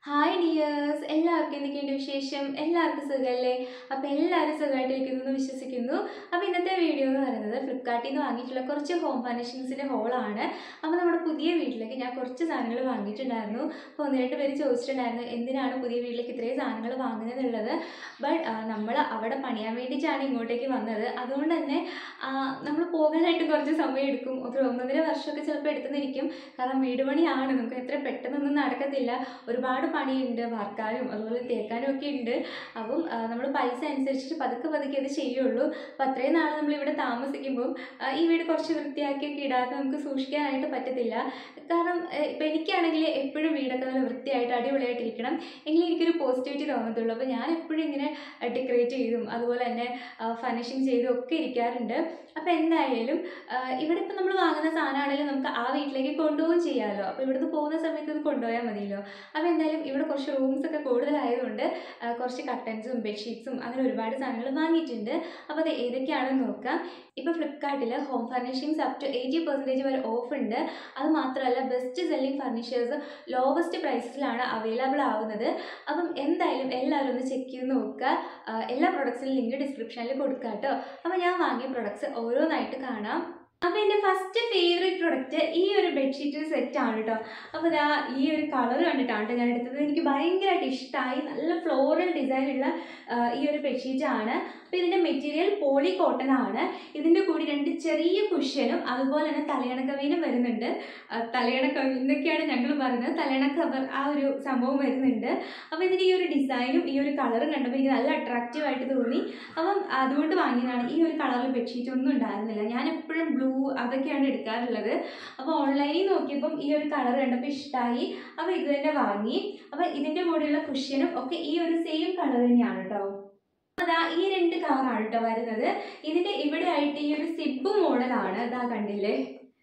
hi dears എല്ലാവർക്കും എന്തൊക്കെയുണ്ട് വിശേഷം എല്ലാവർക്കും സുഖമല്ലേ അപ്പോൾ എല്ലാവരും സുഖമായിട്ടിരിക്കുന്നു എന്ന് വിശ്വസിക്കുന്നു അപ്പോൾ ഇന്നത്തെ വീഡിയോ എന്ന് പറയുന്നത് ഫ്ലിപ്കാർട്ടിൽ നിന്ന് വാങ്ങിയിട്ടുള്ള കുറച്ച് ഹോം ഫർണിഷിങ്സിൻ്റെ ഹോളാണ് അപ്പോൾ നമ്മുടെ പുതിയ വീട്ടിലേക്ക് ഞാൻ കുറച്ച് സാധനങ്ങൾ വാങ്ങിയിട്ടുണ്ടായിരുന്നു അപ്പോൾ ഒന്ന് രണ്ട് പേര് ചോദിച്ചിട്ടുണ്ടായിരുന്നു എന്തിനാണ് പുതിയ വീട്ടിലേക്ക് ഇത്രയും സാധനങ്ങൾ വാങ്ങുന്നതെന്നുള്ളത് ബട്ട് നമ്മൾ അവിടെ പണിയാൻ വേണ്ടിയിട്ടാണ് ഇങ്ങോട്ടേക്ക് വന്നത് അതുകൊണ്ട് തന്നെ നമ്മൾ പോകാനായിട്ട് കുറച്ച് സമയം എടുക്കും ഒരു ഒന്നൊന്നര വർഷമൊക്കെ ചിലപ്പോൾ എടുത്തുന്നിരിക്കും കാരണം വീട് പണിയാണ് നമുക്ക് എത്ര പെട്ടെന്നൊന്നും നടക്കത്തില്ല ഒരുപാട് പണിയുണ്ട് വാർക്കാനും അതുപോലെ തേക്കാനും ഒക്കെ ഉണ്ട് അപ്പം നമ്മൾ പൈസ അനുസരിച്ചിട്ട് പതുക്കെ പതുക്കെ അത് ചെയ്യുള്ളൂ അപ്പം അത്രയും നാൾ നമ്മൾ ഇവിടെ താമസിക്കുമ്പം ആ, ഈ വീട് കുറച്ച് വൃത്തിയാക്കിയൊക്കെ ഇടാതെ നമുക്ക് സൂക്ഷിക്കാനായിട്ട് പറ്റത്തില്ല കാരണം ഇപ്പം എനിക്കാണെങ്കിൽ എപ്പോഴും വീടൊക്കെ നല്ല വൃത്തിയായിട്ട് അടിപൊളിയായിട്ടിരിക്കണം എങ്കിലും എനിക്കൊരു പോസിറ്റിവിറ്റി തോന്നത്തുള്ളൂ അപ്പോൾ ഞാൻ എപ്പോഴും ഇങ്ങനെ ഡെക്കറേറ്റ് ചെയ്തും അതുപോലെ തന്നെ ഫർണിഷിങ് ചെയ്തും ഒക്കെ ഇരിക്കാറുണ്ട് അപ്പോൾ എന്തായാലും ആ, ഇവിടെ ഇപ്പം നമ്മൾ വാങ്ങുന്ന സാധനമാണെങ്കിലും നമുക്ക് ആ വീട്ടിലേക്ക് കൊണ്ടുപോവുകയും ചെയ്യാമല്ലോ അപ്പോൾ ഇവിടുന്ന് പോകുന്ന സമയത്ത് അത് കൊണ്ടുപോയാൽ മതിയല്ലോ അപ്പോൾ എന്തായാലും ഇവിടെ കുറച്ച് റൂംസ് ഒക്കെ കൂടുതലായതുകൊണ്ട് ആ, കുറച്ച് കട്ടൻസും ബെഡ്ഷീറ്റ്സും അങ്ങനെ ഒരുപാട് സാധനങ്ങൾ വാങ്ങിയിട്ടുണ്ട് അപ്പോൾ അത് ഏതൊക്കെയാണെന്ന് നോക്കാം ഇപ്പോൾ ഫ്ലിപ്കാർട്ടിൽ home furnishings up to eighty percentage വരെ ഓഫ് ഉണ്ട് അത് മാത്രമല്ല ബെസ്റ്റ് സെല്ലിംഗ് ഫർണിച്ചേഴ്സ് ലോവസ്റ്റ് പ്രൈസസിലാണ് അവൈലബിൾ ആവുന്നത് അപ്പം എന്തായാലും എല്ലാവരും ഒന്ന് ചെക്ക് ചെയ്ത് നോക്കുക ആ, എല്ലാ പ്രൊഡക്ട്സിനും ലിങ്ക് ഡിസ്ക്രിപ്ഷനിൽ കൊടുക്കാം കേട്ടോ അപ്പോൾ ഞാൻ വാങ്ങിയ പ്രൊഡക്ട്സ് ഓരോന്നായിട്ട് കാണാം അപ്പോൾ എൻ്റെ ഫസ്റ്റ് ഫേവറേറ്റ് പ്രൊഡക്റ്റ് ഈ ഒരു ബെഡ്ഷീറ്റ് സെറ്റ് ആണ് കേട്ടോ അപ്പോൾ ഇതാ ഈ ഒരു കളർ കണ്ടിട്ടാണ് കേട്ടോ ഞാൻ എടുത്തത് എനിക്ക് ഭയങ്കരമായിട്ട് ഇഷ്ടമായി നല്ല ഫ്ലോറൽ ഡിസൈനുള്ള ഈ ഒരു ബെഡ്ഷീറ്റ് ആണ് അപ്പോൾ ഇതിൻ്റെ മെറ്റീരിയൽ പോളി കോട്ടൺ ആണ് ഇതിൻ്റെ കൂടി രണ്ട് ചെറിയ കുഷ്യനും അതുപോലെ തന്നെ തലയണ കവീനും വരുന്നുണ്ട് ആ, തലയണ കവി എന്നൊക്കെയാണ് ഞങ്ങൾ പറയുന്നത് തലയണ കവർ ആ ഒരു സംഭവം വരുന്നുണ്ട് അപ്പോൾ ഇതിൻ്റെ ഈ ഒരു ഡിസൈനും ഈ ഒരു കളറും കണ്ടപ്പോൾ എനിക്ക് നല്ല അട്രാക്റ്റീവ് ആയിട്ട് തോന്നി അപ്പം അതുകൊണ്ട് വാങ്ങിയതാണ് ഈ ഒരു കളറിൽ ബെഡ്ഷീറ്റ് ഒന്നും ഉണ്ടായിരുന്നില്ല ഞാൻ എപ്പോഴും ബ്ലൂ അതൊക്കെയാണ് എടുക്കാറുള്ളത് അപ്പോൾ ഓൺലൈനിൽ നോക്കിയപ്പം ഈ ഒരു കളർ കണ്ടപ്പോൾ ഇഷ്ടമായി അപ്പോൾ ഇത് തന്നെ വാങ്ങി അപ്പോൾ ഇതിൻ്റെ കൂടെയുള്ള കുഷ്യനും ഒക്കെ ഈ ഒരു സെയിം കളർ തന്നെയാണ് കേട്ടോ അതാ ഈ രണ്ട് കളറാണ് കേട്ടോ വരുന്നത് ഇതിൻ്റെ ഇവിടെ ആയിട്ട് ഈ ഒരു സിബ് മോഡലാണ് ഇതാ കണ്ടില്ലേ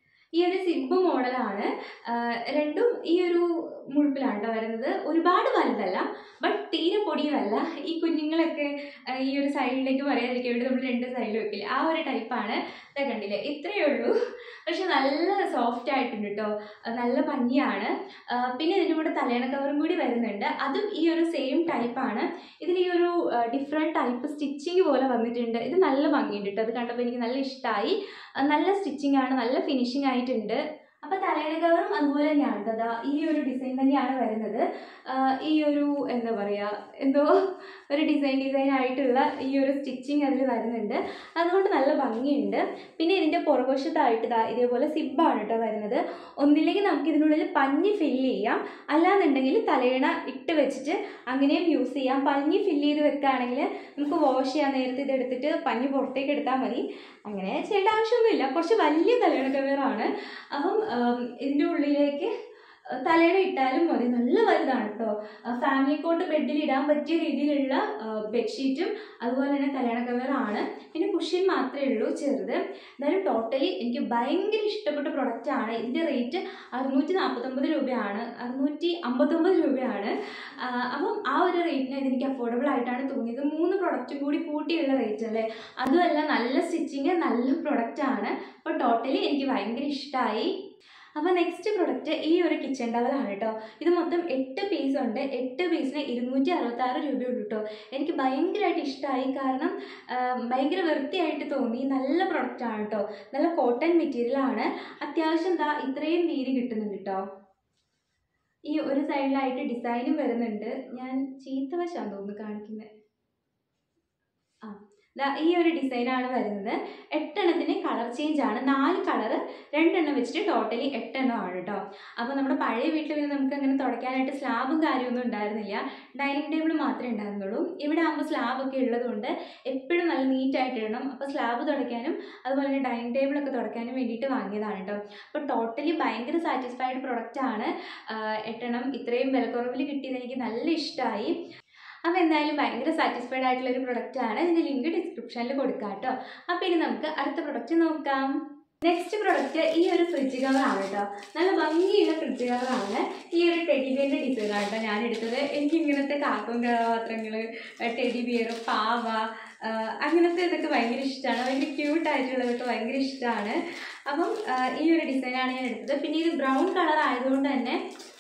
ഈ ഒരു സിബ് മോഡലാണ് രണ്ടും ഈ ഒരു മുഴുപ്പിലാണ് കേട്ടോ വരുന്നത് ഒരുപാട് വലുതല്ല ബട്ട് തീരെ പൊടിയുമല്ല ഈ കുഞ്ഞുങ്ങളൊക്കെ ആ, ഈ ഒരു സൈഡിലേക്ക് പറയാതിരിക്കാൻ വേണ്ടി നമ്മൾ രണ്ട് സൈഡിൽ വെക്കില്ല ആ ഒരു ടൈപ്പാണ് ഇതാ കണ്ടില്ലേ ഇത്രയേ ഉള്ളൂ പക്ഷെ നല്ല സോഫ്റ്റ് ആയിട്ടുണ്ട് കേട്ടോ നല്ല ഭംഗിയാണ് ആ, പിന്നെ ഇതിൻ്റെ കൂടെ തലയണ കവറും കൂടി വരുന്നുണ്ട് അതും ഈ ഒരു സെയിം ടൈപ്പാണ് ഇതിൽ ഈ ഒരു ഡിഫറെൻറ്റ് ടൈപ്പ് സ്റ്റിച്ചിങ് പോലെ വന്നിട്ടുണ്ട് ഇത് നല്ല ഭംഗിയുണ്ട് കേട്ടോ അത് കണ്ടപ്പോൾ എനിക്ക് നല്ല ഇഷ്ടമായി നല്ല സ്റ്റിച്ചിങ് ആണ് നല്ല ഫിനിഷിംഗ് ആയിട്ടുണ്ട് അപ്പോൾ തലയണ കവറും അതുപോലെ തന്നെയാണ് കേട്ടോ ദാ ഈ ഒരു ഡിസൈൻ തന്നെയാണ് വരുന്നത് ആ, ഈ ഒരു എന്താ പറയുക എന്തോ ഒരു ഡിസൈൻ ഡിസൈൻ ആയിട്ടുള്ള ഈ ഒരു സ്റ്റിച്ചിങ് അതിൽ വരുന്നുണ്ട് അതുകൊണ്ട് നല്ല ഭംഗിയുണ്ട് പിന്നെ ഇതിൻ്റെ പുറകുവശത്തായിട്ട് ഇതാ ഇതേപോലെ സിബാണ് കേട്ടോ വരുന്നത് ഒന്നില്ലെങ്കിൽ നമുക്ക് ഇതിനുള്ളിൽ പഞ്ഞി ഫില്ല് ചെയ്യാം അല്ലാന്നുണ്ടെങ്കിൽ തലയണ ഇട്ട് വെച്ചിട്ട് അങ്ങനെയും യൂസ് ചെയ്യാം പഞ്ഞി ഫില്ല് ചെയ്ത് വെക്കുകയാണെങ്കിൽ നമുക്ക് വാഷ് ചെയ്യാൻ നേരത്തെ ഇത് എടുത്തിട്ട് പഞ്ഞി പുറത്തേക്ക് എടുത്താൽ മതി അങ്ങനെ ചെയ്യേണ്ട ആവശ്യമൊന്നുമില്ല കുറച്ച് വലിയ തലയണ കവറാണ് അപ്പം ആം, ഇതിൻ്റെ ഉള്ളിലേക്ക് തലയണ ഇട്ടാലും മതി നല്ല വലുതാണ് കേട്ടോ ഫാമിലി കോട്ട് ബെഡിൽ ഇടാൻ പറ്റിയ രീതിയിലുള്ള ബെഡ്ഷീറ്റും അതുപോലെ തന്നെ തലയണ കവറാണ് പിന്നെ കുഷ്യൻ മാത്രമേ ഉള്ളൂ ചെറുത് എന്തായാലും ടോട്ടലി എനിക്ക് ഭയങ്കര ഇഷ്ടപ്പെട്ട പ്രൊഡക്റ്റ് ആണ് ഇതിൻ്റെ റേറ്റ് അറുന്നൂറ്റി നാൽപ്പത്തൊമ്പത് രൂപയാണ് അറുന്നൂറ്റി അമ്പത്തൊമ്പത് രൂപയാണ് ആ, അപ്പം ആ ഒരു റേറ്റിന് ഇതെനിക്ക് അഫോർഡബിൾ ആയിട്ടാണ് തോന്നിയത് മൂന്ന് പ്രൊഡക്റ്റും കൂടി കൂട്ടിയുള്ള റേറ്റ് അല്ലേ അതുമല്ല നല്ല സ്റ്റിച്ചിങ് നല്ല പ്രൊഡക്റ്റ് ആണ് അപ്പോൾ ടോട്ടലി എനിക്ക് ഭയങ്കര ഇഷ്ടമായി അപ്പോൾ നെക്സ്റ്റ് പ്രൊഡക്റ്റ് ഈ ഒരു കിച്ചൺ ടവലാണ് കേട്ടോ ഇത് മൊത്തം എട്ട് പീസ് ഉണ്ട് എട്ട് പീസിന് ഇരുന്നൂറ്റി അറുപത്താറ് രൂപയുള്ളൂ കേട്ടോ എനിക്ക് ഭയങ്കരമായിട്ട് ഇഷ്ടമായി കാരണം ആ, ഭയങ്കര വൃത്തിയായിട്ട് തോന്നി നല്ല പ്രൊഡക്റ്റ് ആണ് കേട്ടോ നല്ല കോട്ടൺ മെറ്റീരിയൽ ആണ് അത്യാവശ്യം ദാ ഇത്രയും വീതി കിട്ടുന്നുണ്ട് കേട്ടോ ഈ ഒരു സൈഡിലായിട്ട് ഡിസൈനും വരുന്നുണ്ട് ഞാൻ ചീത്ത വശാന്ന് തോന്നുന്നു കാണിക്കുന്നത് ആ ദാ ഈ ഒരു ഡിസൈനാണ് വരുന്നത് എട്ടെണ്ണത്തിന് കളർ ചേഞ്ച് ആണ് നാല് കളർ രണ്ടെണ്ണം വെച്ചിട്ട് ടോട്ടലി എട്ടെണ്ണം ആണ് കേട്ടോ അപ്പോൾ നമ്മുടെ പഴയ വീട്ടിൽ പിന്നെ നമുക്ക് അങ്ങനെ തുടയ്ക്കാനായിട്ട് സ്ലാബും കാര്യമൊന്നും ഉണ്ടായിരുന്നില്ല ഡൈനിങ് ടേബിൾ മാത്രമേ ഉണ്ടായിരുന്നുള്ളൂ ഇവിടെ ആകുമ്പോൾ സ്ലാബൊക്കെ ഉള്ളതുകൊണ്ട് എപ്പോഴും നല്ല നീറ്റായിട്ട് ഇടണം അപ്പോൾ സ്ലാബ് തുടയ്ക്കാനും അതുപോലെ തന്നെ ഡൈനിങ് ടേബിളൊക്കെ തുടയ്ക്കാനും വേണ്ടിയിട്ട് വാങ്ങിയതാണ് കേട്ടോ അപ്പോൾ ടോട്ടലി ഭയങ്കര സാറ്റിസ്ഫൈഡ് പ്രൊഡക്റ്റ് ആണ് ആഹ് എട്ടെണ്ണം ഇത്രയും വിലക്കുറവിൽ കിട്ടിയത് എനിക്ക് നല്ല ഇഷ്ടമായി അപ്പോൾ എന്തായാലും ഭയങ്കര സാറ്റിസ്ഫൈഡ് ആയിട്ടുള്ള ഒരു പ്രൊഡക്റ്റ് ആണ് ഇതിൻ്റെ ലിങ്ക് ഡിസ്ക്രിപ്ഷനിൽ കൊടുക്കാം കേട്ടോ അപ്പോൾ ഇനി നമുക്ക് അടുത്ത പ്രൊഡക്റ്റ് നോക്കാം നെക്സ്റ്റ് പ്രൊഡക്റ്റ് ഈ ഒരു ഫ്രിഡ്ജ് കവറാണ് കേട്ടോ നല്ല ഭംഗിയുള്ള ഫ്രിഡ്ജ് കവറാണ് ഈ ഒരു ടെഡി ബിയറിൻ്റെ ഡിസൈനാണ് കേട്ടോ ഞാൻ എടുത്തത് എനിക്ക് ഇങ്ങനത്തെ കാർട്ടൂൺ കഥാപാത്രങ്ങൾ ടെഡി ബിയർ പാവ ആ, അങ്ങനത്തെ ഇതൊക്കെ ഭയങ്കര ഇഷ്ടമാണ് ഭയങ്കര ക്യൂട്ടായിട്ടുള്ളതൊക്കെ ഭയങ്കര ഇഷ്ടമാണ് അപ്പം ആ, ഈ ഒരു ഡിസൈനാണ് ഞാൻ എടുത്തത് പിന്നെ ഇത് ബ്രൗൺ കളർ ആയതുകൊണ്ട് തന്നെ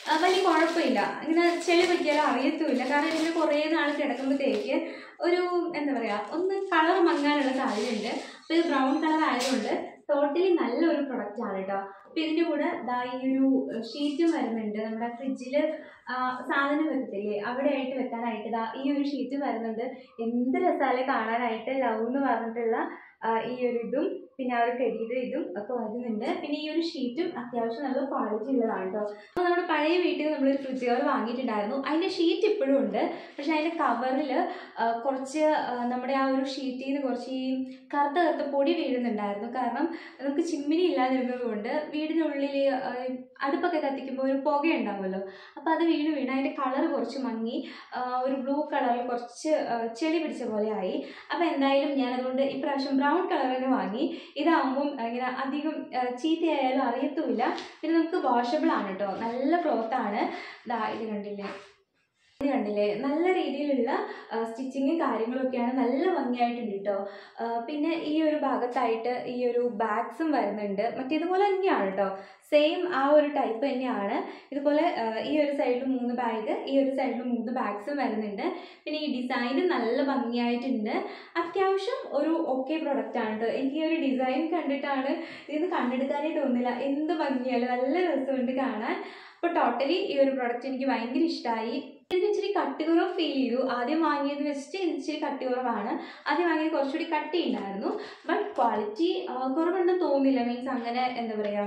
ആ, വലിയ കുഴപ്പമില്ല ഇങ്ങനെ ചെളി പറ്റിയാലും അറിയത്തുമില്ല കാരണം ഇതിന് കുറേ നാൾ കിടക്കുമ്പോഴത്തേക്ക് ഒരു എന്താ പറയുക ഒന്ന് കളർ മങ്ങാനുള്ള സാധ്യതയുണ്ട് അപ്പോൾ ഇത് ബ്രൗൺ കളർ ആയതുകൊണ്ട് ടോട്ടലി നല്ലൊരു പ്രൊഡക്റ്റ് ആണ് കേട്ടോ അപ്പോൾ ഇതിൻ്റെ കൂടെ ദാ ഈ ഒരു ഷീറ്റും വരുന്നുണ്ട് നമ്മുടെ ഫ്രിഡ്ജിൽ സാധനം വെക്കത്തില്ലേ അവിടെ ആയിട്ട് വെക്കാനായിട്ട് ദാ ഈ ഒരു ഷീറ്റ് വരുന്നുണ്ട് എന്ത് രസമല്ലേ കാണാനായിട്ട് ലവ് എന്ന് പറഞ്ഞിട്ടുള്ള ആ, ഈ ഒരു ഇതും പിന്നെ ആ ഒരു ടെടിയുടെ ഇതും ഒക്കെ വരുന്നുണ്ട് പിന്നെ ഈ ഒരു ഷീറ്റും അത്യാവശ്യം നല്ല ക്വാളിറ്റി ഉള്ളതാണ് കേട്ടോ അപ്പോൾ നമ്മുടെ പഴയ വീട്ടിൽ നമ്മളൊരു ഫ്രിഡ്ജ് കവർ വാങ്ങിയിട്ടുണ്ടായിരുന്നു അതിൻ്റെ ഷീറ്റ് ഇപ്പോഴും ഉണ്ട് പക്ഷേ അതിൻ്റെ കവറിൽ കുറച്ച് ആ, നമ്മുടെ ആ ഒരു ഷീറ്റിൽ നിന്ന് കുറച്ച് ഈ കറുത്ത കറുത്ത പൊടി വീഴുന്നുണ്ടായിരുന്നു കാരണം നമുക്ക് ചിമ്മിനി ഇല്ലാതിരുന്നത് കൊണ്ട് വീടിനുള്ളിൽ ആ, അടുപ്പൊക്കെ കത്തിക്കുമ്പോൾ ഒരു പുക ഉണ്ടാവുമല്ലോ അപ്പോൾ അത് വീണ് വീണ് അതിൻ്റെ കളർ കുറച്ച് മങ്ങി ആ, ഒരു ബ്ലൂ കളറിൽ കുറച്ച് ആ, ചെളി പിടിച്ച പോലെ ആയി അപ്പോൾ എന്തായാലും ഞാൻ അതുകൊണ്ട് ഇപ്രാവശ്യം ബ്രൗൺ കളർ തന്നെ വാങ്ങി ഇതാകുമ്പം ഇങ്ങനെ അധികം ആ, ചീത്തയായാലും അറിയത്തുമില്ല പിന്നെ നമുക്ക് വാഷബിൾ ആണ് കേട്ടോ നല്ല ക്ലോത്താണ് ഇതാ ഇത് കണ്ടില്ലേ ഇത് കണ്ടില്ലേ നല്ല രീതിയിലുള്ള സ്റ്റിച്ചിങ്ങും കാര്യങ്ങളൊക്കെയാണ് നല്ല ഭംഗിയായിട്ടുണ്ട് കേട്ടോ ആ, പിന്നെ ഈ ഒരു ഭാഗത്തായിട്ട് ഈ ഒരു ബാഗ്സും വരുന്നുണ്ട് മറ്റേതുപോലെ തന്നെയാണ് കേട്ടോ സെയിം ആ ഒരു ടൈപ്പ് തന്നെയാണ് ഇതുപോലെ ആ, ഈ ഒരു സൈഡിൽ മൂന്ന് ബാഗ് ഈ ഒരു സൈഡിൽ മൂന്ന് ബാഗ്സും വരുന്നുണ്ട് പിന്നെ ഈ ഡിസൈനും നല്ല ഭംഗിയായിട്ടുണ്ട് അത്യാവശ്യം ഒരു ഓക്കെ പ്രൊഡക്റ്റ് ആണ് കേട്ടോ എനിക്ക് ഈ ഒരു ഡിസൈൻ കണ്ടിട്ടാണ് ഇതിന് കണ്ടെടുക്കാനേ തോന്നില്ല എന്ത് ഭംഗിയാണ് നല്ല രസമുണ്ട് കാണാൻ അപ്പോൾ ടോട്ടലി ഈ ഒരു പ്രൊഡക്റ്റ് എനിക്ക് ഭയങ്കര ഇഷ്ടമായി ഇതിന് ഇച്ചിരി കട്ടി കുറവ് ഫീൽ ചെയ്തു ആദ്യം വാങ്ങിയത് വെച്ചിട്ട് ഇത് ഇച്ചിരി കട്ടി കുറവാണ് ആദ്യം വാങ്ങിയത് കുറച്ചുകൂടി കട്ടി ഉണ്ടായിരുന്നു ബട്ട് ക്വാളിറ്റി കുറവുണ്ടെന്ന് തോന്നില്ല മീൻസ് അങ്ങനെ എന്താ പറയുക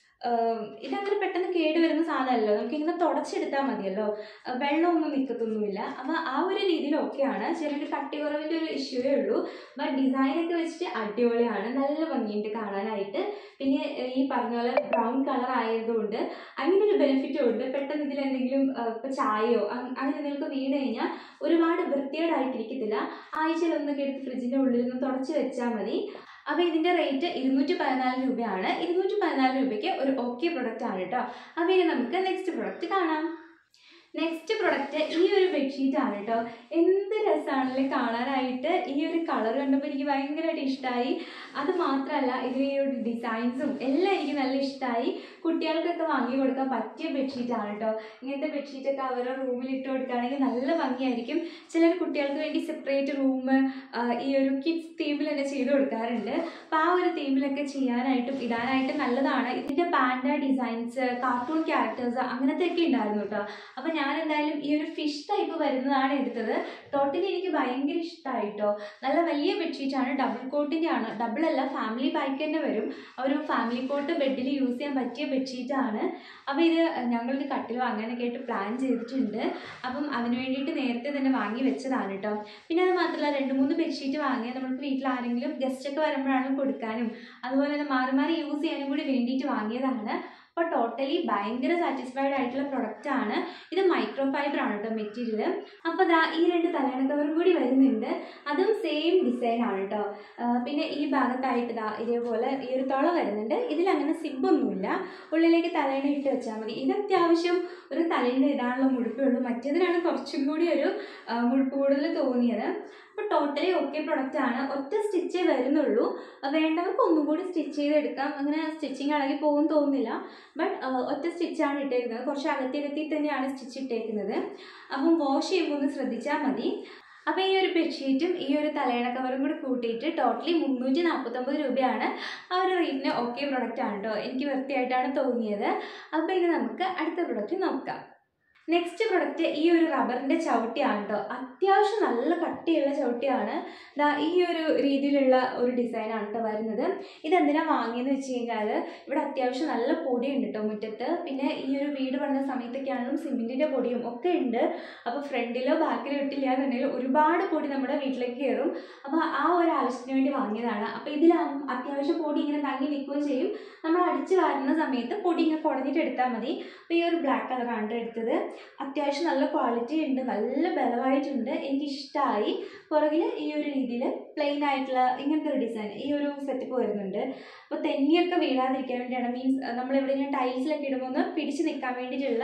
ഇതങ്ങനെ പെട്ടെന്ന് കേട് വരുന്ന സാധനമല്ലോ നമുക്ക് ഇങ്ങനെ തുടച്ചെടുത്താൽ മതിയല്ലോ ആ, വെള്ളമൊന്നും നിൽക്കത്തൊന്നുമില്ല അപ്പോൾ ആ ഒരു രീതിയിൽ ഓക്കെയാണ് ചെറിയൊരു കട്ടി കുറവിൻ്റെ ഒരു ഇഷ്യൂവേ ഉള്ളൂ ബട്ട് ഡിസൈനൊക്കെ വെച്ചിട്ട് അടിപൊളിയാണ് നല്ല ഭംഗിയുണ്ട് കാണാനായിട്ട് പിന്നെ ഏഹ്, ഈ പറഞ്ഞ പോലെ ബ്രൗൺ കളർ ആയതുകൊണ്ട് അങ്ങനെ ഒരു ബെനിഫിറ്റും ഉണ്ട് പെട്ടെന്ന് ഇതിൽ എന്തെങ്കിലും ഇപ്പോൾ ചായയോ അങ്- അങ്ങനെ എന്തെങ്കിലുമൊക്കെ വീണ് കഴിഞ്ഞാൽ ഒരുപാട് വൃത്തികേടായിട്ടിരിക്കത്തില്ല ആഴ്ചയിലൊന്നൊക്കെ എടുത്ത് ഫ്രിഡ്ജിൻ്റെ ഉള്ളിൽ നിന്ന് തുടച്ച് വെച്ചാൽ മതി അപ്പോൾ ഇതിൻ്റെ റേറ്റ് ഇരുന്നൂറ്റി പതിനാല് രൂപയാണ് ഇരുന്നൂറ്റി പതിനാല് രൂപയ്ക്ക് ഒരു ഓക്കെ പ്രൊഡക്റ്റ് ആണ് കേട്ടോ അപ്പോൾ ഇനി നമുക്ക് നെക്സ്റ്റ് പ്രൊഡക്റ്റ് കാണാം നെക്സ്റ്റ് പ്രൊഡക്റ്റ് ഈ ഒരു ബെഡ്ഷീറ്റ് ആണ് കേട്ടോ എന്ത് രസമാണല്ലേ കാണാനായിട്ട് ഈ ഒരു കളർ കണ്ടപ്പോൾ എനിക്ക് ഭയങ്കരമായിട്ട് ഇഷ്ടമായി അത് മാത്രമല്ല ഇതിലെ ഈ ഒരു ഡിസൈൻസും എല്ലാം എനിക്ക് നല്ല ഇഷ്ടമായി കുട്ടികൾക്കൊക്കെ വാങ്ങി കൊടുക്കാൻ പറ്റിയ ബെഡ്ഷീറ്റ് ആണ് കേട്ടോ ഇങ്ങനത്തെ ബെഡ്ഷീറ്റൊക്കെ അവരുടെ റൂമിൽ ഇട്ട് കൊടുക്കുകയാണെങ്കിൽ നല്ല ഭംഗിയായിരിക്കും ചിലർ കുട്ടികൾക്ക് വേണ്ടി സെപ്പറേറ്റ് റൂം ഈ ഒരു കിഡ്സ് തീമിൽ തന്നെ ചെയ്ത് കൊടുക്കാറുണ്ട് അപ്പോൾ ആ ഒരു തീമിലൊക്കെ ചെയ്യാനായിട്ടും ഇടാനായിട്ടും നല്ലതാണ് ഇതിൻ്റെ പാൻഡ ഡിസൈൻസ് കാർട്ടൂൺ ക്യാരക്ടേഴ്സ് അങ്ങനത്തെ ഒക്കെ ഉണ്ടായിരുന്നു കേട്ടോ അപ്പോൾ ഞാൻ എന്തായാലും ഈ ഒരു ഫിഷ് ടൈപ്പ് വരുന്നതാണ് എടുത്തത് ടോട്ടലി എനിക്ക് ഭയങ്കര ഇഷ്ടമായി കേട്ടോ നല്ല വലിയ ബെഡ്ഷീറ്റാണ് ഡബിൾ കോട്ടിൻ്റെ ആണ് ഡബിൾ അല്ല ഫാമിലി പാക്ക് തന്നെ വരും ആ ഒരു ഫാമിലി കോട്ട് ബെഡിൽ യൂസ് ചെയ്യാൻ പറ്റിയ ബെഡ്ഷീറ്റാണ് അപ്പോൾ ഇത് ഞങ്ങളൊരു കട്ടിൽ വാങ്ങാനൊക്കെ ആയിട്ട് പ്ലാൻ ചെയ്തിട്ടുണ്ട് അപ്പം അതിന് വേണ്ടിയിട്ട് നേരത്തെ തന്നെ വാങ്ങി വെച്ചതാണ് കേട്ടോ പിന്നെ അത് മാത്രമല്ല രണ്ട് മൂന്ന് ബെഡ്ഷീറ്റ് വാങ്ങിയാൽ നമുക്ക് വീട്ടിൽ ആരെങ്കിലും ഗസ്റ്റ് ഒക്കെ വരുമ്പോഴാണ് കൊടുക്കാനും അതുപോലെ തന്നെ മാറി മാറി യൂസ് ചെയ്യാനും കൂടി വേണ്ടിയിട്ട് വാങ്ങിയതാണ് അപ്പോൾ ടോട്ടലി ഭയങ്കര സാറ്റിസ്ഫൈഡ് ആയിട്ടുള്ള പ്രൊഡക്റ്റ് ആണ് ഇത് മൈക്രോ ഫൈബർ ആണ് കേട്ടോ മെറ്റീരിയൽ അപ്പോൾ ദാ ഈ രണ്ട് തലയണ കവറും കൂടി വരുന്നുണ്ട് അതും സെയിം ഡിസൈൻ ആണ് കേട്ടോ ആ, പിന്നെ ഈ ഭാഗത്തായിട്ട് ദാ ഇതേപോലെ ഈ ഒരു തുള വരുന്നുണ്ട് ഇതിലങ്ങനെ സിബൊന്നുമില്ല ഉള്ളിലേക്ക് തലയണ ഇട്ട് വെച്ചാൽ മതി ഇത് അത്യാവശ്യം ഒരു തലയിൻ്റെ ഇടാനുള്ള മുഴുപ്പേ ഉള്ളൂ മറ്റേതിനാണ് കുറച്ചും കൂടി ഒരു ആ, മുഴുപ്പ് കൂടുതൽ തോന്നിയത് അപ്പോൾ ടോട്ടലി ഓക്കെ പ്രൊഡക്റ്റ് ആണ് ഒറ്റ സ്റ്റിച്ചേ വരുന്നുള്ളൂ ആ, വേണ്ടവർക്ക് ഒന്നും കൂടി സ്റ്റിച്ച് ചെയ്തെടുക്കാം അങ്ങനെ സ്റ്റിച്ചിങ് ഇളകി പോകും തോന്നുന്നില്ല ബട്ട് ഒറ്റ സ്റ്റിച്ചാണ് ഇട്ടേക്കുന്നത് കുറച്ച് അകത്തി അകത്തി തന്നെയാണ് സ്റ്റിച്ച് ഇട്ടേക്കുന്നത് അപ്പം വാഷ് ചെയ്യുമ്പോൾ ഒന്ന് ശ്രദ്ധിച്ചാൽ മതി അപ്പോൾ ഈ ഒരു ബെഡ്ഷീറ്റും ഈ ഒരു തലയണ കവറും കൂടി കൂട്ടിയിട്ട് ടോട്ടലി മുന്നൂറ്റി നാൽപ്പത്തൊമ്പത് രൂപയാണ് ആ ഒരു റേറ്റിന് ഓക്കെ പ്രൊഡക്റ്റ് ആണ് കേട്ടോ എനിക്ക് വൃത്തിയായിട്ടാണ് തോന്നിയത് അപ്പോൾ ഇനി നമുക്ക് അടുത്ത പ്രൊഡക്റ്റ് നോക്കാം നെക്സ്റ്റ് പ്രൊഡക്റ്റ് ഈ ഒരു റബ്ബറിൻ്റെ ചവിട്ടിയാണ് കേട്ടോ അത്യാവശ്യം നല്ല കട്ടിയുള്ള ചവിട്ടിയാണ് ദാ ഈ ഒരു രീതിയിലുള്ള ഒരു ഡിസൈനാണ് കേട്ടോ വരുന്നത് ഇതെന്തിനാണ് വാങ്ങിയെന്ന് വെച്ച് കഴിഞ്ഞാൽ ഇവിടെ അത്യാവശ്യം നല്ല പൊടിയുണ്ട് കേട്ടോ മുറ്റത്ത് പിന്നെ ഈ ഒരു വീട് പണിത സമയത്തൊക്കെ ആണെങ്കിലും സിമെൻറ്റിൻ്റെ പൊടിയും ഒക്കെ ഉണ്ട് അപ്പോൾ ഫ്രണ്ടിലോ ബാക്കിലോ ഇട്ടില്ല എന്നുണ്ടെങ്കിൽ ഒരുപാട് പൊടി നമ്മുടെ വീട്ടിലേക്ക് കയറും അപ്പോൾ ആ ഒരു ആവശ്യത്തിന് വേണ്ടി വാങ്ങിയതാണ് അപ്പോൾ ഇതിലാകും അത്യാവശ്യം പൊടി ഇങ്ങനെ തങ്ങി നിൽക്കുകയും ചെയ്യും നമ്മൾ അടിച്ച് വാരുന്ന സമയത്ത് പൊടി ഇങ്ങനെ കുടഞ്ഞിട്ട് എടുത്താൽ മതി അപ്പോൾ ഈ ഒരു ബ്ലാക്ക് കളറാണ് ട്ടോ എടുത്തത് അത്യാവശ്യം നല്ല ക്വാളിറ്റി ഉണ്ട് നല്ല ബലമായിട്ടുണ്ട് എനിക്ക് ഇഷ്ടമായി പുറകിൽ ഈ ഒരു രീതിയിൽ പ്ലെയിൻ ആയിട്ടുള്ള ഇങ്ങനത്തെ ഒരു ഡിസൈൻ ഈ ഒരു സെറ്റപ്പ് വരുന്നുണ്ട് അപ്പോൾ തെന്നിയൊക്കെ വീഴാതിരിക്കാൻ വേണ്ടിയാണ് മീൻസ് നമ്മൾ എവിടെയെങ്കിലും ടൈൽസിലൊക്കെ ഇടുമ്പോൾ ഒന്ന് പിടിച്ച് നിൽക്കാൻ വേണ്ടിയിട്ടുള്ള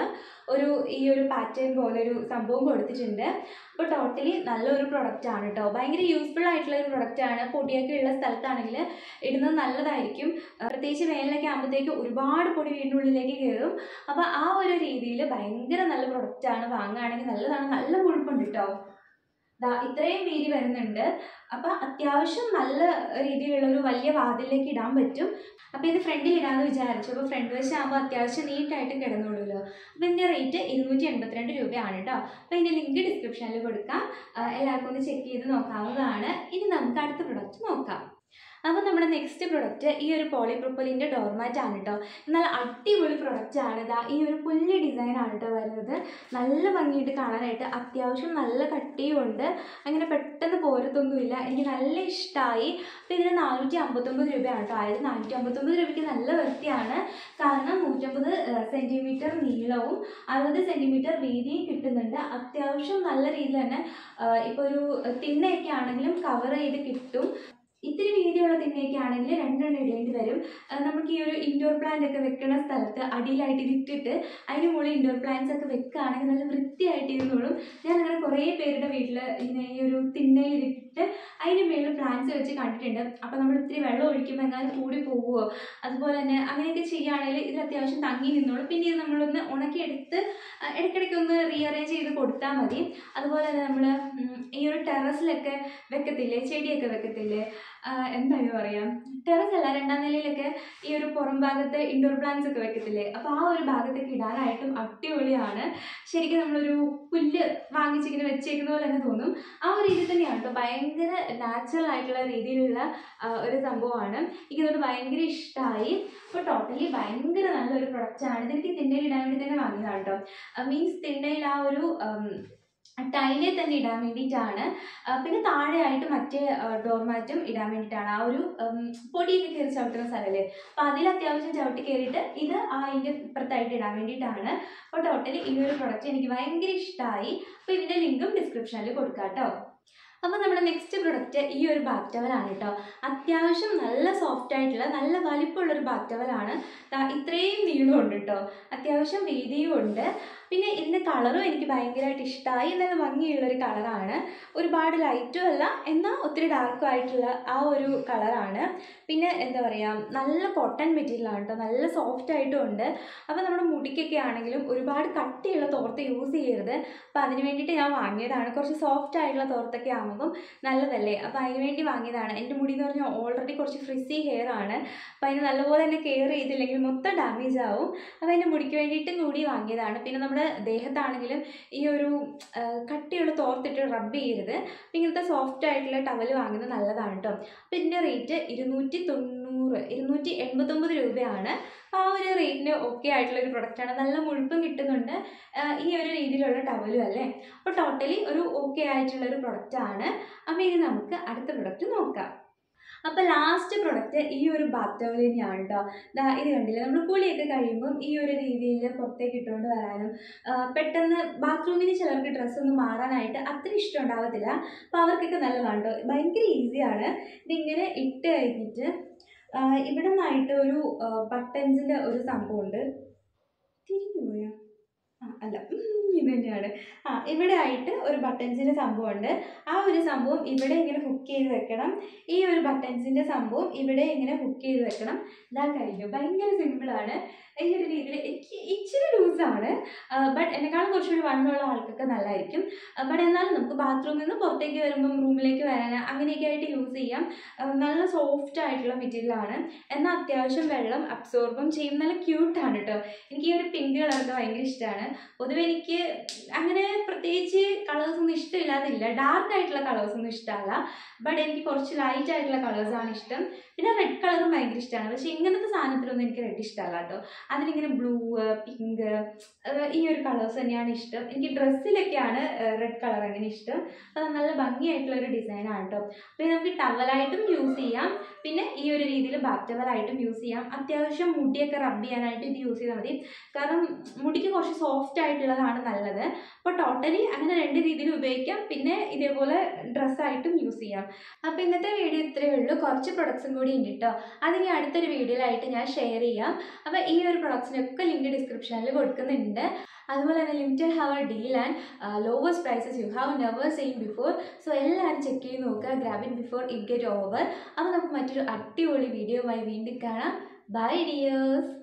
ഒരു ഈ ഒരു പാറ്റേൺ പോലെ ഒരു സംഭവം കൊടുത്തിട്ടുണ്ട് അപ്പോൾ ടോട്ടലി നല്ലൊരു പ്രൊഡക്റ്റ് ആണ് കേട്ടോ ഭയങ്കര യൂസ്ഫുൾ ആയിട്ടുള്ള ഒരു പ്രൊഡക്റ്റ് ആണ് പൊടിയൊക്കെ ഉള്ള സ്ഥലത്താണെങ്കിൽ ഇടുന്നത് നല്ലതായിരിക്കും ആ, പ്രത്യേകിച്ച് വേനലൊക്കെ ആകുമ്പോഴത്തേക്ക് ഒരുപാട് പൊടി വീടിനുള്ളിലേക്ക് കയറും അപ്പോൾ ആ ഒരു രീതിയിൽ ഭയങ്കര നല്ല പ്രൊഡക്റ്റ് ആണ് വാങ്ങുകയാണെങ്കിൽ നല്ലതാണ് നല്ല മുഴുപ്പുണ്ട് കേട്ടോ ദാ ഇത്രയും വീതി വരുന്നുണ്ട് അപ്പോൾ അത്യാവശ്യം നല്ല രീതിയിലുള്ള ഒരു വലിയ വാതിലേക്ക് ഇടാൻ പറ്റും അപ്പോൾ ഇത് ഫ്രണ്ടിൽ ഇടാമെന്ന് വിചാരിച്ചു അപ്പോൾ ഫ്രണ്ട് വശം ആകുമ്പോൾ അത്യാവശ്യം നീറ്റായിട്ട് കിടന്നുള്ളൂല്ലോ അപ്പോൾ ഇതിൻ്റെ റേറ്റ് ഇരുന്നൂറ്റി എൺപത്തിരണ്ട് രൂപയാണ് കേട്ടോ അപ്പോൾ ഇതിൻ്റെ ലിങ്ക് ഡിസ്ക്രിപ്ഷനിൽ കൊടുക്കാം ആ, എല്ലാവർക്കും ഒന്ന് ചെക്ക് ചെയ്ത് നോക്കാവുന്നതാണ് ഇനി നമുക്ക് അടുത്ത പ്രൊഡക്റ്റ് നോക്കാം അപ്പോൾ നമ്മുടെ നെക്സ്റ്റ് പ്രൊഡക്റ്റ് ഈ ഒരു പോളിപ്രോപ്പലിൻ്റെ ഡോർമാറ്റ് ആണ് കേട്ടോ നല്ല അടിപൊളി പ്രൊഡക്റ്റ് ആണ് ഇതാ ഈ ഒരു പുല്ല് ഡിസൈൻ ആണ് കേട്ടോ വരുന്നത് നല്ല ഭംഗിയായിട്ട് കാണാനായിട്ട് അത്യാവശ്യം നല്ല കട്ടിയുമുണ്ട് അങ്ങനെ പെട്ടെന്ന് പോരത്തൊന്നുമില്ല എനിക്ക് നല്ല ഇഷ്ടമായി അപ്പോൾ ഇതിന് നാനൂറ്റി അമ്പത്തൊമ്പത് രൂപയാണ് കേട്ടോ ആയത് നാനൂറ്റി അമ്പത്തൊമ്പത് രൂപയ്ക്ക് നല്ല വൃത്തിയാണ് കാരണം നൂറ്റമ്പത് സെൻറ്റിമീറ്റർ നീളവും അറുപത് സെൻറ്റിമീറ്റർ വീതിയും കിട്ടുന്നുണ്ട് അത്യാവശ്യം നല്ല രീതിയിൽ തന്നെ ഇപ്പോൾ ഒരു തിണ്ണയൊക്കെ ആണെങ്കിലും കവർ ചെയ്ത് കിട്ടും ഇത്തിരി വീതിയുള്ള തിണ്ണയൊക്കെ ആണെങ്കിൽ രണ്ടെണ്ണം ഇടേണ്ടി വരും ആ, നമുക്ക് ഈ ഒരു ഇൻഡോർ പ്ലാന്റ് ഒക്കെ വെക്കുന്ന സ്ഥലത്ത് അടിയിലായിട്ട് ഇത് ഇട്ടിട്ട് അതിന് മുകളിൽ ഇൻഡോർ പ്ലാന്റ്സ് ഒക്കെ വെക്കുകയാണെങ്കിൽ നല്ല വൃത്തിയായിട്ട് ഇരുന്നോളും ഞാൻ അങ്ങനെ കുറേ പേരുടെ വീട്ടിൽ ഇങ്ങനെ ഈ ഒരു തിണ്ണയിൽ ഇതിട്ടിട്ട് അതിന് മേളിൽ പ്ലാന്റ്സ് വെച്ച് കണ്ടിട്ടുണ്ട് അപ്പോൾ നമ്മൾ ഇത്തിരി വെള്ളം ഒഴിക്കുമ്പോൾ എങ്ങാനും കൂടി പോവുമോ അതുപോലെ തന്നെ അങ്ങനെയൊക്കെ ചെയ്യുകയാണെങ്കിൽ ഇതിൽ അത്യാവശ്യം തങ്ങി നിന്നോളും പിന്നെ ഇത് നമ്മളൊന്ന് ഉണക്കിയെടുത്ത് ആ, ഇടയ്ക്കിടയ്ക്ക് ഒന്ന് റീഅറേഞ്ച് ചെയ്ത് കൊടുത്താൽ മതി അതുപോലെ തന്നെ നമ്മൾ ഈ ഒരു ടെറസിലൊക്കെ വെക്കത്തില്ലേ ചെടിയൊക്കെ വെക്കത്തില്ലേ ആ, എന്തായാലും പറയാം ടെറസ് അല്ല രണ്ടാം നിലയിലൊക്കെ ഈ ഒരു പുറം ഭാഗത്ത് ഇൻഡോർ പ്ലാന്റ്സ് ഒക്കെ വെക്കത്തില്ലേ അപ്പോൾ ആ ഒരു ഭാഗത്തേക്ക് ഇടാനായിട്ടും അടിപൊളിയാണ് ശരിക്കും നമ്മളൊരു പുല്ല് വാങ്ങിച്ചിങ്ങനെ വെച്ചേക്കുന്ന പോലെ തന്നെ തോന്നും ആ ഒരു രീതി തന്നെയാണ് കേട്ടോ ഭയങ്കര നാച്ചുറൽ ആയിട്ടുള്ള രീതിയിലുള്ള ആ, ഒരു സംഭവമാണ് എനിക്കതുകൊണ്ട് ഭയങ്കര ഇഷ്ടമായി അപ്പോൾ ടോട്ടലി ഭയങ്കര നല്ലൊരു പ്രൊഡക്റ്റാണ് ഇതെനിക്ക് തിണ്ണയിൽ ഇടാൻ വേണ്ടി തന്നെ വാങ്ങിയതാണ് കേട്ടോ മീൻസ് തിണ്ണയിൽ ആ ഒരു ടൈലിൽ തന്നെ ഇടാൻ വേണ്ടിയിട്ടാണ് ആ, പിന്നെ താഴെയായിട്ട് മറ്റേ ഡോർമാറ്റും ഇടാൻ വേണ്ടിയിട്ടാണ് ആ ഒരു ഉം, പൊടിയൊക്കെ കയറി ചവിട്ടുന്ന സ്ഥലമല്ലേ അപ്പോൾ അതിൽ അത്യാവശ്യം ചവിട്ടി കയറിയിട്ട് ഇത് ആ അതിൻ്റെ ഇപ്പുറത്തായിട്ട് ഇടാൻ വേണ്ടിയിട്ടാണ് അപ്പോൾ ടോട്ടലി ഈ ഒരു പ്രൊഡക്റ്റ് എനിക്ക് ഭയങ്കര ഇഷ്ടമായി അപ്പോൾ ഇതിൻ്റെ ലിങ്കും ഡിസ്ക്രിപ്ഷനിൽ കൊടുക്കാം കേട്ടോ അപ്പോൾ നമ്മുടെ നെക്സ്റ്റ് പ്രൊഡക്റ്റ് ഈ ഒരു ബാത്ത് ടവലാണ് കേട്ടോ അത്യാവശ്യം നല്ല സോഫ്റ്റ് ആയിട്ടുള്ള നല്ല വലിപ്പമുള്ളൊരു ബാത്ത് ടവലാണ് ദാ ഇത്രയും നീളമുണ്ട് കേട്ടോ അത്യാവശ്യം വീതിയും ഉണ്ട് പിന്നെ ഇതിൻ്റെ കളറും എനിക്ക് ഭയങ്കരമായിട്ട് ഇഷ്ടമായി നല്ല ഭംഗിയുള്ളൊരു കളറാണ് ഒരുപാട് ലൈറ്റും അല്ല എന്നാൽ ഒത്തിരി ഡാർക്കും ആയിട്ടുള്ള ആ ഒരു കളറാണ് പിന്നെ എന്താ പറയുക നല്ല കോട്ടൺ മെറ്റീരിയലാണ് കേട്ടോ നല്ല സോഫ്റ്റ് ആയിട്ടും ഉണ്ട് അപ്പോൾ നമ്മുടെ മുടിക്കൊക്കെ ആണെങ്കിലും ഒരുപാട് കട്ടിയുള്ള തോർത്ത് യൂസ് ചെയ്യരുത് അപ്പോൾ അതിന് വേണ്ടിയിട്ട് ഞാൻ വാങ്ങിയതാണ് കുറച്ച് സോഫ്റ്റ് ആയിട്ടുള്ള തോർത്തൊക്കെ ആകുമ്പം നല്ലതല്ലേ അപ്പോൾ അതിന് വേണ്ടി വാങ്ങിയതാണ് എൻ്റെ മുടി എന്ന് പറഞ്ഞാൽ ഓൾറെഡി കുറച്ച് ഫ്രിസി ഹെയർ ആണ് അപ്പോൾ അതിന് നല്ലപോലെ തന്നെ കെയർ ചെയ്തില്ലെങ്കിൽ മൊത്തം ഡാമേജ് ആവും അപ്പോൾ എൻ്റെ മുടിക്ക് വേണ്ടിയിട്ടും കൂടി വാങ്ങിയതാണ് പിന്നെ നമ്മുടെ ദേഹത്താണെങ്കിലും ഈ ഒരു ആ, കട്ടിയുള്ള തോർത്തിട്ട് റബ്ബ് ചെയ്യരുത് അപ്പോൾ ഇങ്ങനത്തെ സോഫ്റ്റ് ആയിട്ടുള്ള ടവൽ വാങ്ങുന്നത് നല്ലതാണ് കേട്ടോ അപ്പോൾ ഇതിൻ്റെ റേറ്റ് ഇരുന്നൂറ്റി തൊണ്ണൂറ് ഇരുന്നൂറ്റി എൺപത്തൊമ്പത് രൂപയാണ് അപ്പോൾ ആ ഒരു റേറ്റിന് ഓക്കെ ആയിട്ടുള്ള ഒരു പ്രൊഡക്റ്റാണ് നല്ല മുഴുപ്പും കിട്ടുന്നുണ്ട് ആ, ഈ ഒരു രീതിയിലുള്ള ടവലും അല്ലേ അപ്പോൾ ടോട്ടലി ഒരു ഓക്കെ ആയിട്ടുള്ള ഒരു പ്രൊഡക്റ്റാണ് അപ്പോൾ ഇനി നമുക്ക് അടുത്ത പ്രൊഡക്റ്റ് നോക്കാം അപ്പോൾ ലാസ്റ്റ് പ്രൊഡക്റ്റ് ഈ ഒരു ബാത്ത് ടവൽ തന്നെയാണ് കേട്ടോ ദാ ഇത് കണ്ടില്ലേ നമ്മൾ കുളിയൊക്കെ കഴിയുമ്പം ഈ ഒരു രീതിയിൽ പുറത്തേക്ക് ഇട്ടുകൊണ്ട് വരാനും ആ, പെട്ടെന്ന് ബാത്റൂമിന് ചിലർക്ക് ഡ്രസ്സൊന്നും മാറാനായിട്ട് അത്ര ഇഷ്ടം ഉണ്ടാവത്തില്ല അപ്പോൾ അവർക്കൊക്കെ നല്ലതാണ് കേട്ടോ ഭയങ്കര ഈസിയാണ് ഇതിങ്ങനെ ഇട്ട് കഴിഞ്ഞിട്ട് ആ, ഇവിടെ നിന്നായിട്ട് ഒരു ബട്ടൺസിൻ്റെ ഒരു സംഭവമുണ്ട് തിരിഞ്ഞു പോയോ ആ അല്ല ഉം, ഇത് തന്നെയാണ് ആ ഇവിടെ ആയിട്ട് ഒരു ബട്ടൺസിൻ്റെ സംഭവമുണ്ട് ആ ഒരു സംഭവം ഇവിടെ ഇങ്ങനെ ഹുക്ക് ചെയ്ത് വെക്കണം ഈ ഒരു ബട്ടൺസിൻ്റെ സംഭവം ഇവിടെ ഇങ്ങനെ ഹുക്ക് ചെയ്ത് വെക്കണം ഇതാ കഴിഞ്ഞു ഭയങ്കര സിമ്പിളാണ് ഈ ഒരു രീതിയിൽ എനിക്ക് ഇച്ചിരി ലൂസാണ് ബട്ട് എന്നെക്കാളും കുറച്ചുകൂടി വണ്ണമുള്ള ആൾക്കൊക്കെ നല്ലതായിരിക്കും ബട്ട് എന്നാലും നമുക്ക് ബാത്റൂമിൽ നിന്ന് പുറത്തേക്ക് വരുമ്പം റൂമിലേക്ക് വരാൻ അങ്ങനെയൊക്കെ ആയിട്ട് യൂസ് ചെയ്യാം ആ, നല്ല സോഫ്റ്റ് ആയിട്ടുള്ള മെറ്റീരിയലാണ് എന്നാൽ അത്യാവശ്യം വെള്ളം അബ്സോർബും ചെയ്യും നല്ല ക്യൂട്ടാണ് കേട്ടോ എനിക്ക് ഈ ഒരു പിങ്ക് കളറൊക്കെ ഭയങ്കര ഇഷ്ടമാണ് പൊതുവെ എനിക്ക് അങ്ങനെ പ്രത്യേകിച്ച് കളേഴ്സ് ഒന്നും ഇഷ്ടമില്ലാതില്ല ഡാർക്ക് ആയിട്ടുള്ള കളേഴ്സ് ഒന്നും ഇഷ്ടമല്ല ബട്ട് എനിക്ക് കുറച്ച് ലൈറ്റ് ആയിട്ടുള്ള കളേഴ്സാണ് ഇഷ്ടം പിന്നെ റെഡ് കളറും ഭയങ്കര ഇഷ്ടമാണ് പക്ഷേ ഇങ്ങനത്തെ സാധനത്തിലൊന്നും എനിക്ക് റെഡ് ഇഷ്ടമല്ല കേട്ടോ അതിലിങ്ങനെ ബ്ലൂ പിങ്ക് ഈ ഒരു കളേഴ്സ് തന്നെയാണ് ഇഷ്ടം എനിക്ക് ഡ്രസ്സിലൊക്കെയാണ് റെഡ് കളർ അങ്ങനെ ഇഷ്ടം അത് നല്ല ഭംഗിയായിട്ടുള്ള ഒരു ഡിസൈനാണ് കേട്ടോ പിന്നെ നമുക്ക് ടവലായിട്ടും യൂസ് ചെയ്യാം പിന്നെ ഈ ഒരു രീതിയിൽ ബാത്ത് ടവലായിട്ടും യൂസ് ചെയ്യാം അത്യാവശ്യം മുടിയൊക്കെ റബ്ബ് ചെയ്യാനായിട്ട് ഇത് യൂസ് ചെയ്താൽ മതി കാരണം മുടിക്ക് കുറച്ച് സോഫ്റ്റ് ആയിട്ടുള്ളതാണ് നല്ലത് അപ്പോൾ ടോട്ടലി അങ്ങനെ രണ്ട് രണ്ട് രീതിയിൽ ഉപയോഗിക്കാം പിന്നെ ഇതേപോലെ ഡ്രസ്സായിട്ടും യൂസ് ചെയ്യാം അപ്പോൾ ഇന്നത്തെ വീഡിയോ ഇത്രയേ ഉള്ളൂ കുറച്ച് പ്രൊഡക്ട്സും കൂടി ഉണ്ട് കേട്ടോ അത് ഇനി അടുത്തൊരു വീഡിയോയിലായിട്ട് ഞാൻ ഷെയർ ചെയ്യാം അപ്പോൾ ഈ ഒരു പ്രൊഡക്ട്സിനൊക്കെ ലിങ്ക് ഡിസ്ക്രിപ്ഷനിൽ കൊടുക്കുന്നുണ്ട് അതുപോലെ തന്നെ limited hour deal and lowest prices you have never same before so എല്ലാവരും ചെക്ക് ചെയ്ത് നോക്കുക grab it before it get over അപ്പോൾ നമുക്ക് മറ്റൊരു അടിപൊളി വീഡിയോയുമായി വീണ്ടും കാണാം ബൈ ഡിയേഴ്സ്